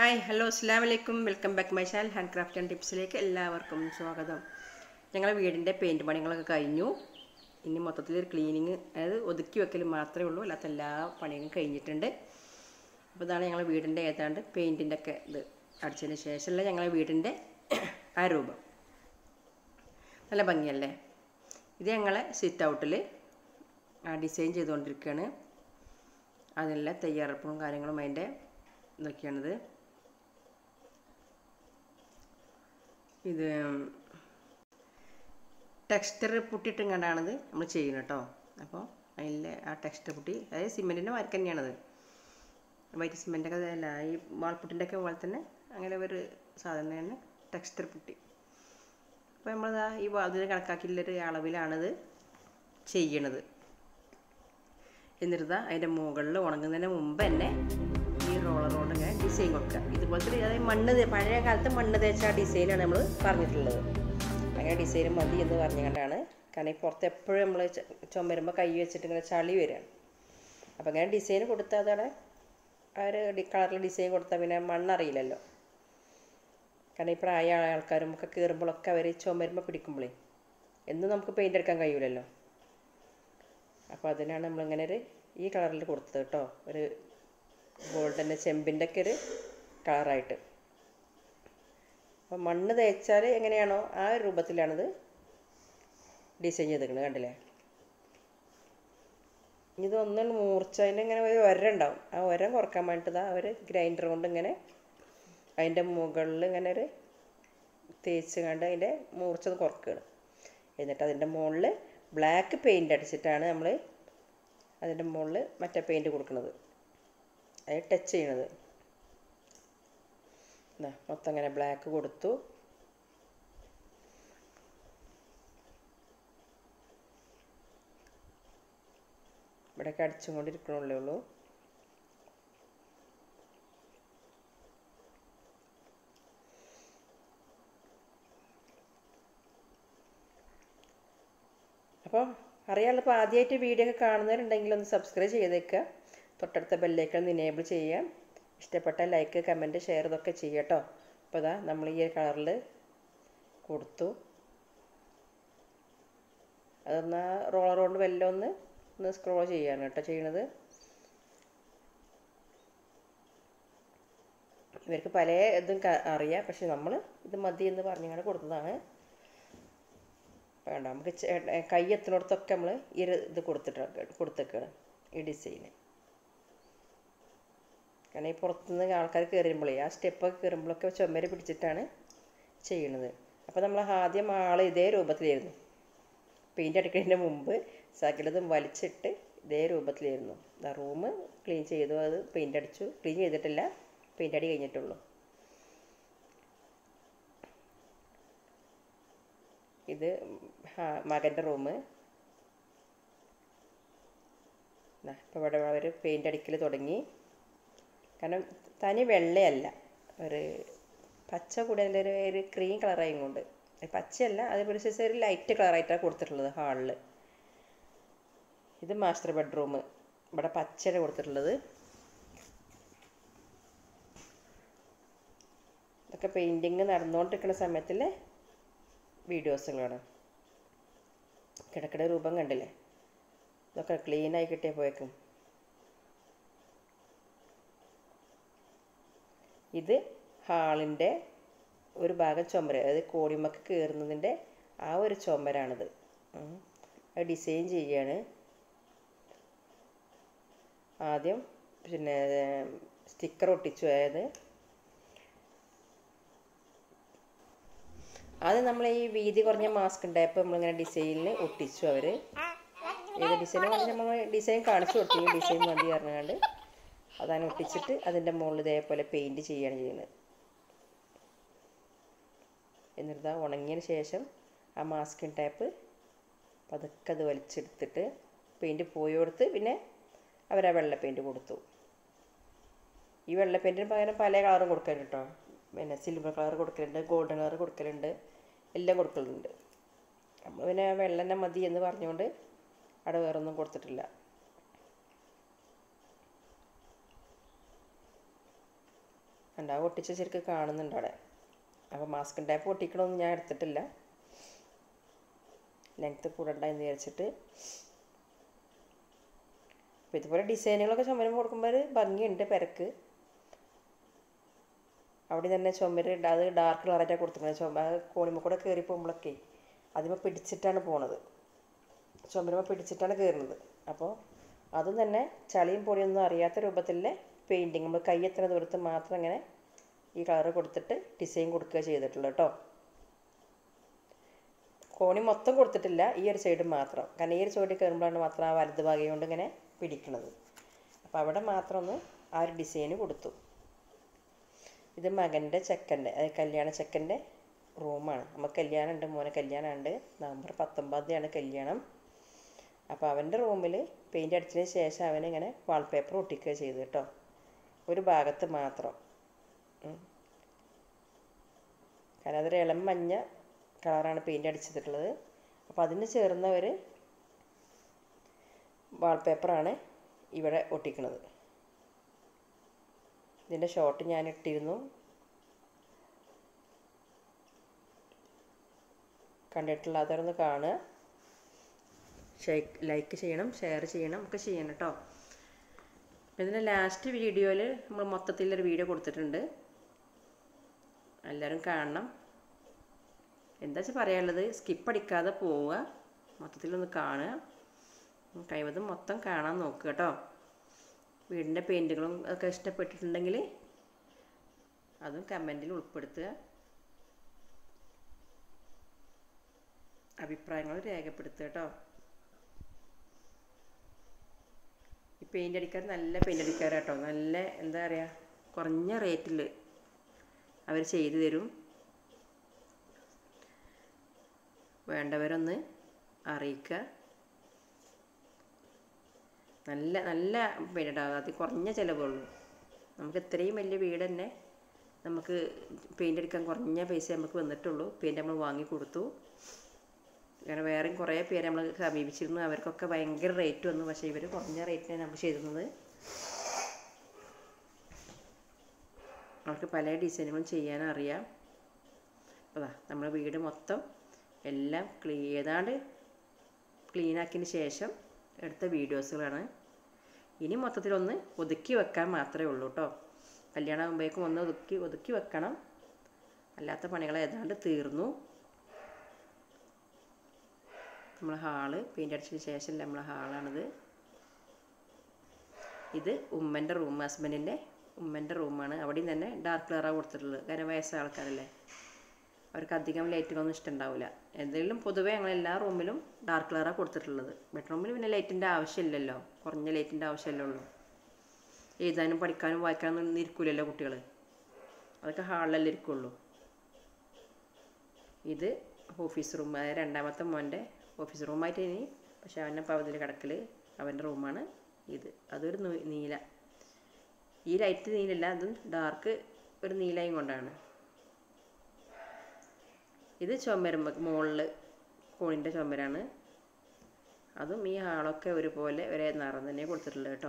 Hi hello അസ്സാം വലൈക്കും welcome back my channel hand craft and ടിപ്സിലേക്ക് എല്ലാവർക്കും സ്വാഗതം ഞങ്ങളെ വീടിൻ്റെ പെയിൻറ് പണികളൊക്കെ കഴിഞ്ഞു ഇനി മൊത്തത്തിൽ ഒരു ക്ലീനിങ് അതായത് ഒതുക്കി വെക്കൽ മാത്രമേ ഉള്ളൂ അല്ലാത്ത എല്ലാ പണിയും കഴിഞ്ഞിട്ടുണ്ട് അപ്പോൾ ഇതാണ് ഞങ്ങളെ വീടിൻ്റെ ഏതാണ്ട് പെയിൻറ്റിൻ്റെ ഒക്കെ ഇത് അടിച്ചതിന് ശേഷമുള്ള ഞങ്ങളെ വീടിൻ്റെ ആ രൂപം നല്ല ഭംഗിയല്ലേ ഇത് ഞങ്ങളെ സിറ്റ് ഔട്ടിൽ ഡിസൈൻ ചെയ്തുകൊണ്ടിരിക്കുകയാണ് അതിനുള്ള തയ്യാറെടുപ്പും കാര്യങ്ങളും അതിൻ്റെ ഇതൊക്കെയാണിത് ഇത് ടെക്സ്ചർ പുട്ടിയിട്ടും കണ്ടാണിത് നമ്മൾ ചെയ്യുന്നത് കേട്ടോ അപ്പോൾ അതിൽ ആ ടെക്സ്ചർ പുട്ടി അതായത് സിമെൻറ്റിൻ്റെ മാർക്ക് തന്നെയാണത് വൈറ്റ് സിമെൻറ്റൊക്കെ അല്ല ഈ വാൾപുട്ടിൻ്റെ ഒക്കെ പോലെ തന്നെ അങ്ങനെ ഒരു സാധനം തന്നെയാണ് ടെക്സ്ചർ പുട്ടി അപ്പോൾ നമ്മളിതാ ഈ അതിന് കണക്കാക്കിയുള്ളൊരു അളവിലാണിത് ചെയ്യണത് എന്നിട്ട് അതിൻ്റെ മുകളിൽ ഉണങ്ങുന്നതിന് മുമ്പ് തന്നെ ഈ റോളർ കൊണ്ട് ഇങ്ങനെ ഡിസൈൻ കൊടുക്കുക ഇതുപോലത്തെ അതായത് മണ്ണ് തേ- പഴയ കാലത്ത് മണ്ണ് തേച്ച ആ ഡിസൈനാണ് നമ്മൾ പറഞ്ഞിട്ടുള്ളത് അങ്ങനെ ഡിസൈൻ മതി എന്ന് പറഞ്ഞുകൊണ്ടാണ് കാരണം ഈ പുറത്ത് എപ്പോഴും നമ്മൾ ചുമരുമ്പോൾ കൈ വെച്ചിട്ട് ഇങ്ങനെ ചളി വരികയാണ് അപ്പോൾ ഇങ്ങനെ ഡിസൈൻ കൊടുത്താൽ അതാണ് ആ ഒരു കളറിൽ ഡിസൈൻ കൊടുത്താൽ പിന്നെ മണ്ണറിയില്ലല്ലോ കാരണം ഈ പ്രായ ആൾക്കാരും ഒക്കെ കയറുമ്പോഴൊക്കെ അവർ ചുമരുമ്പോൾ പിടിക്കുമ്പോഴേ എന്നും നമുക്ക് പെയിൻ്റ് എടുക്കാൻ കഴിയൂലല്ലോ അപ്പോൾ അതിനാണ് നമ്മളിങ്ങനെ ഒരു ഈ കളറിൽ കൊടുത്തത് കേട്ടോ ഒരു ഗോൾഡൻ ചെമ്പിൻ്റെ ഒക്കെ ഒരു കളറായിട്ട് അപ്പോൾ മണ്ണ് തേച്ചാൽ എങ്ങനെയാണോ ആ ഒരു രൂപത്തിലാണിത് ഡിസൈൻ ചെയ്തിരിക്കുന്നത് കണ്ടില്ലേ ഇതൊന്നും മൂർച്ച അതിന് ഇങ്ങനെ ഒരു ഒര ഉണ്ടാവും ആ ഒരം കുറക്കാൻ വേണ്ടിയിട്ട് അവർ ഗ്രൈൻഡർ കൊണ്ട് ഇങ്ങനെ അതിൻ്റെ മുകളിൽ ഇങ്ങനെ ഒരു തേച്ച് കണ്ട് അതിൻ്റെ മൂർച്ച ഒന്ന് കുറക്കുകയാണ് എന്നിട്ട് അതിൻ്റെ മുകളിൽ ബ്ലാക്ക് പെയിൻ്റ് അടിച്ചിട്ടാണ് നമ്മൾ അതിൻ്റെ മുകളിൽ മറ്റേ പെയിൻറ്റ് കൊടുക്കുന്നത് അത് ടച്ച് ചെയ്യണത് ദാ മൊത്തം അങ്ങനെ ബ്ലാക്ക് കൊടുത്തു ഇവിടെയൊക്കെ അടിച്ചും കൊണ്ടിരിക്കണല്ലേ ഉള്ളൂ അപ്പോൾ അറിയാമല്ലോ ഇപ്പോൾ ആദ്യമായിട്ട് വീഡിയോ ഒക്കെ കാണുന്നവരുണ്ടെങ്കിൽ ഒന്ന് സബ്സ്ക്രൈബ് ചെയ്തേക്കുക തൊട്ടടുത്ത ബെല്ലേക്കൽ ഒന്ന് ഇനേബിൾ ചെയ്യാം ഇഷ്ടപ്പെട്ട ലൈക്ക് കമൻറ്റ് ഷെയർ ഇതൊക്കെ ചെയ്യുക കേട്ടോ അപ്പോൾ ഇതാ നമ്മൾ ഈ കളറിൽ കൊടുത്തു അതൊന്ന് റോളർ കൊണ്ട് വല്ലതും ഒന്ന് ഒന്ന് സ്ക്രോൾ ചെയ്യാണ് കേട്ടോ ചെയ്യണത് ഇവർക്ക് പല ഇതും ക- അറിയാം പക്ഷെ നമ്മൾ ഇത് മതി എന്ന് പറഞ്ഞുകൊണ്ട് കൊടുത്തതാണ് വേണ്ട നമുക്ക് ചെ- ഏ, കൈ എത്തുന്നിടത്തൊക്കെ നമ്മൾ ഈ ഒരു ഇത് കൊടുത്തിട്ട് കൊടുത്തേക്കാണ് ഈ ഡിസൈന് കാരണം ഈ പുറത്തുനിന്ന് ആൾക്കാർ കയറുമ്പോഴേ ആ സ്റ്റെപ്പൊക്കെ കയറുമ്പോഴൊക്കെ ചുമര് പിടിച്ചിട്ടാണ് ചെയ്യണത് അപ്പോൾ നമ്മൾ ആദ്യം ആൾ ഇതേ രൂപത്തിലായിരുന്നു പെയിൻ്റ് അടിക്കുന്നതിന് മുമ്പ് സകലതും വലിച്ചിട്ട് ഇതേ രൂപത്തിലായിരുന്നു ആ റൂം ക്ലീൻ ചെയ്തു അത് പെയിൻ്റ് അടിച്ചു ക്ലീൻ ചെയ്തിട്ടില്ല പെയിൻ്റ് അടി കഴിഞ്ഞിട്ടുള്ളൂ ഇത് മകൻ്റെ റൂം ഇപ്പോൾ ഇവിടെ അവർ പെയിൻ്റ് അടിക്കൽ തുടങ്ങി കാരണം തനി വെള്ളയല്ല ഒരു പച്ച കൂടെ അതിൻ്റെ ഒരു ഒരു ക്രീം കളറായും കൊണ്ട് അത് പച്ചയല്ല അതേപോലെ സൈസ് ഒരു ലൈറ്റ് കളറായിട്ടാണ് കൊടുത്തിട്ടുള്ളത് ഹാളിൽ ഇത് മാസ്റ്റർ ബെഡ്റൂം ഇവിടെ പച്ചയാണ് കൊടുത്തിട്ടുള്ളത് ഇതൊക്കെ പെയിൻറ്റിങ് നടന്നുകൊണ്ടിരിക്കുന്ന സമയത്തിലെ വീഡിയോസുകളാണ് കിടക്കട രൂപം കണ്ടില്ലേ ഇതൊക്കെ ക്ലീനായി കിട്ടിയ പോയേക്കും ഇത് ഹാളിൻ്റെ ഒരു ഭാഗം ചുമര് അതായത് കോടിമക്ക് കയറുന്നതിൻ്റെ ആ ഒരു ചുമരാണിത് ഉം. അത് ഡിസൈൻ ചെയ്യാണ് ആദ്യം പിന്നെ സ്റ്റിക്കർ ഒട്ടിച്ചു അതായത് അത് നമ്മൾ ഈ വീതി കുറഞ്ഞ മാസ്ക് ഉണ്ടായപ്പോൾ നമ്മളിങ്ങനെ ഡിസൈനിൽ ഒട്ടിച്ചു അവർ ഏത് ഡിസൈൻ നമ്മൾ ഡിസൈൻ കാണിച്ചു കൊടുത്തു ഈ ഡിസൈൻ മതി പറഞ്ഞുകൊണ്ട് അതാണ് ഒട്ടിച്ചിട്ട് അതിൻ്റെ മുകളിൽ ഇതേപോലെ പെയിൻറ് ചെയ്യുകയാണ് ചെയ്യുന്നത് എന്നിട്ട് ആ ഉണങ്ങിയതിന് ശേഷം ആ മാസ്കിൻ ടൈപ്പ് പതുക്കെ അത് വലിച്ചെടുത്തിട്ട് പെയിൻറ് പോയി കൊടുത്ത് പിന്നെ അവരാ വെള്ള പെയിൻറ് കൊടുത്തു ഈ വെള്ള പെയിൻറ്റിന് പകരം പല കളറും കൊടുക്കലുണ്ട് കേട്ടോ പിന്നെ സിൽവർ കളർ കൊടുക്കലുണ്ട് ഗോൾഡൻ കളർ കൊടുക്കലുണ്ട് എല്ലാം കൊടുക്കലുണ്ട് നമ്മൾ പിന്നെ വെള്ള തന്നെ മതി എന്ന് പറഞ്ഞുകൊണ്ട് അവിടെ വേറൊന്നും കൊടുത്തിട്ടില്ല ഉണ്ടാവും ഒട്ടിച്ച് ശരിക്കും കാണുന്നുണ്ട് അവിടെ അപ്പോൾ മാസ്ക് ടാപ്പ് ഒട്ടിക്കണമെന്ന് ഞാൻ എടുത്തിട്ടില്ല ലെങ്ത്ത് കൂടണ്ട എന്ന് വിചാരിച്ചിട്ട് അപ്പോൾ ഇതുപോലെ ഡിസൈനുകളൊക്കെ ചുമരം കൊടുക്കുമ്പോൾ ഒരു ഭംഗിയുണ്ട് പെരക്ക് അവിടെ തന്നെ ചുമര് ഇട- അത് ഡാർക്ക് കളറായിട്ടാണ് കൊടുത്തിരിക്കുന്നത് ചുമ കോണിമ കൂടെ കയറി പോകുമ്പോഴൊക്കെ അതിമ പിടിച്ചിട്ടാണ് പോണത് ചുമരുമ പിടിച്ചിട്ടാണ് കയറുന്നത് അപ്പോൾ അതും തന്നെ ചളിയും പൊടിയൊന്നും അറിയാത്ത രൂപത്തിലെ പെയിൻറ്റിങ് നമ്മൾ കൈ എത്തുന്ന ദൂരത്ത് മാത്രം ഇങ്ങനെ ഈ കളറ് കൊടുത്തിട്ട് ഡിസൈൻ കൊടുക്കുക ചെയ്തിട്ടുള്ളൂ കേട്ടോ കോണി മൊത്തം കൊടുത്തിട്ടില്ല ഈ ഒരു സൈഡ് മാത്രം കാരണം ഈ ഒരു സൈഡിൽ കയറുമ്പോഴാണ് മാത്രം ആ വലത് ഭാഗം കൊണ്ട് ഇങ്ങനെ പിടിക്കുന്നത് അപ്പോൾ അവിടെ മാത്രം ഒന്ന് ആ ഒരു ഡിസൈന് കൊടുത്തു ഇത് മകൻ്റെ ചെക്കൻ്റെ അതായത് കല്യാണ ചെക്കൻ്റെ റൂമാണ് നമുക്ക് കല്യാണം ഉണ്ട് മോനെ കല്യാണം ഉണ്ട് നവംബർ പത്തൊമ്പതാം തീയതിയാണ് കല്യാണം അപ്പോൾ അവൻ്റെ റൂമിൽ പെയിൻ്റ് അടിച്ചതിന് ശേഷം അവനിങ്ങനെ വാൾപേപ്പർ ഒട്ടിക്കുക ചെയ്തു കേട്ടോ ഒരു ഭാഗത്ത് മാത്രം ഉം. കാരണം അതൊരു ഇളം മഞ്ഞ കളറാണ് പെയിൻ്റ് അടിച്ചിട്ടുള്ളത് അപ്പോൾ അതിന് ചേർന്ന ഒരു വാൾപേപ്പറാണ് ഇവിടെ ഒട്ടിക്കുന്നത് ഇതിൻ്റെ ഷോട്ട് ഞാൻ ഇട്ടിരുന്നു കണ്ടിട്ടില്ലാത്തവരൊന്ന് കാണുക ലൈക്ക് ചെയ്യണം ഷെയർ ചെയ്യണം ഒക്കെ ചെയ്യണം കേട്ടോ ഇതിൻ്റെ ലാസ്റ്റ് വീഡിയോയിൽ നമ്മൾ മൊത്തത്തിലൊരു വീഡിയോ കൊടുത്തിട്ടുണ്ട് എല്ലാവരും കാണണം എന്താ വെച്ചാൽ പറയാനുള്ളത് സ്കിപ്പ് അടിക്കാതെ പോവുക മൊത്തത്തിലൊന്ന് കാണുക കഴിവതും മൊത്തം കാണാൻ നോക്കുക കേട്ടോ വീടിൻ്റെ പെയിൻറ്റുകളും ഒക്കെ ഇഷ്ടപ്പെട്ടിട്ടുണ്ടെങ്കിൽ അതും കമൻറ്റിൽ ഉൾപ്പെടുത്തുക അഭിപ്രായങ്ങൾ രേഖപ്പെടുത്തുക കേട്ടോ ഈ പെയിൻ്റ് അടിക്കാർ നല്ല പെയിൻ്റ് അടിക്കാരാട്ടോ നല്ല എന്താ പറയുക കുറഞ്ഞ റേറ്റിൽ അവർ ചെയ്തു തരും വേണ്ടവരൊന്ന് അറിയിക്കുക നല്ല നല്ല പെയിൻ്റ് അത് കുറഞ്ഞ ചിലവുള്ളൂ നമുക്ക് ഇത്രയും വലിയ വീട് തന്നെ നമുക്ക് പെയിൻ്റ് അടിക്കാൻ കുറഞ്ഞ പൈസ നമുക്ക് വന്നിട്ടുള്ളൂ പെയിൻ്റ് നമ്മൾ വാങ്ങി കൊടുത്തു അങ്ങനെ വേറെയും കുറേ പേര് നമ്മൾ സമീപിച്ചിരുന്നു അവർക്കൊക്കെ ഭയങ്കര റേറ്റ് വന്നു പക്ഷേ ഇവർ കുറഞ്ഞ റേറ്റിനാണ് നമ്മൾ ചെയ്തിരുന്നത് അവർക്ക് പല ഡിസൈനുകളും ചെയ്യാൻ അറിയാം അതാ നമ്മുടെ വീട് മൊത്തം എല്ലാം ക്ലീ ഏതാണ്ട് ക്ലീൻ ആക്കിയതിന് ശേഷം എടുത്ത വീഡിയോസുകളാണ് ഇനി മൊത്തത്തിലൊന്ന് ഒതുക്കി വെക്കാൻ മാത്രമേ ഉള്ളൂ കേട്ടോ കല്യാണം ആകുമ്പോഴേക്കും ഒന്ന് ഒതുക്കി ഒതുക്കി വെക്കണം അല്ലാത്ത പണികൾ ഏതാണ്ട് തീർന്നു നമ്മൾ ഹാള് പെയിൻ്റ് അടിച്ചതിന് ശേഷം നമ്മളെ ഹാളാണിത് ഇത് ഉമ്മൻ്റെ റൂം ഹസ്ബൻഡിൻ്റെ ഉമ്മൻ്റെ റൂമാണ് അവിടെയും തന്നെ ഡാർക്ക് കളറാണ് കൊടുത്തിട്ടുള്ളത് കാരണം വയസ്സായ ആൾക്കാരല്ലേ അവർക്ക് അധികം ലൈറ്റുകളൊന്നും ഇഷ്ടമുണ്ടാവില്ല എന്തെങ്കിലും പൊതുവേ ഞങ്ങൾ എല്ലാ റൂമിലും ഡാർക്ക് കളറാണ് കൊടുത്തിട്ടുള്ളത് ബെഡ്റൂമിൽ പിന്നെ ലൈറ്റിൻ്റെ ആവശ്യമില്ലല്ലോ കുറഞ്ഞ ലൈറ്റിൻ്റെ ആവശ്യമല്ലേ ഉള്ളൂ എഴുതാനും പഠിക്കാനും വായിക്കാനും ഒന്നും ഇരിക്കില്ലല്ലോ കുട്ടികൾ അതൊക്കെ ഹാളിലല്ലേ ഇരിക്കുള്ളൂ ഇത് ഓഫീസ് റൂം അതായത് രണ്ടാമത്തെ മോൻ്റെ ഓഫീസ് റൂമായിട്ട് ഇനി പക്ഷെ അവൻ്റെ പകുതിയിൽ കിടക്കൽ അവൻ്റെ റൂമാണ് ഇത് അതൊരു നൂ- നീല ഈ ലൈറ്റ് നീലല്ല അതും ഡാർക്ക് ഒരു നീലയും കൊണ്ടാണ് ഇത് ചുമരുമ്പ മുകളിൽ കോണിൻ്റെ ചുമരാണ് അതും ഈ ഹാളൊക്കെ ഒരുപോലെ ഒരേ നിറം തന്നെ കൊടുത്തിട്ടുള്ളത് കേട്ടോ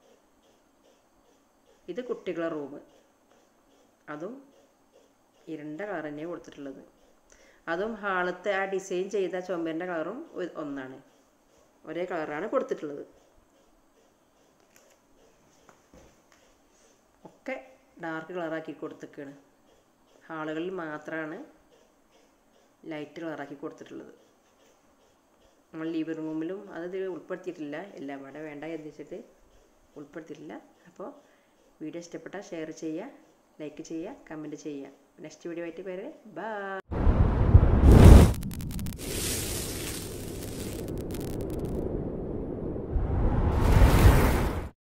ഇത് കുട്ടികളുടെ റൂം അതും ഇരുണ്ട കളർ തന്നെയാണ് കൊടുത്തിട്ടുള്ളത് അതും ഹാളത്തെ ആ ഡിസൈൻ ചെയ്ത ചുമരിൻ്റെ കളറും ഒ- ഒന്നാണ് ഒരേ കളറാണ് കൊടുത്തിട്ടുള്ളത് ഒക്കെ ഡാർക്ക് കളറാക്കി കൊടുത്തേക്കാണ് ഹാളുകളിൽ മാത്രമാണ് ലൈറ്റ് കളറാക്കി കൊടുത്തിട്ടുള്ളത് നമ്മൾ ലിവിംഗ് റൂമിലും അത് ഇതിൽ ഉൾപ്പെടുത്തിയിട്ടില്ല എല്ലാം അവിടെ വേണ്ട എന്ന് വെച്ചിട്ട് ഉൾപ്പെടുത്തിയിട്ടില്ല അപ്പോൾ വീഡിയോ ഇഷ്ടപ്പെട്ടാൽ ഷെയർ ചെയ്യുക ലൈക്ക് ചെയ്യുക കമൻറ്റ് ചെയ്യുക നെക്സ്റ്റ് വീഡിയോ ആയിട്ട് പേര് ബൈ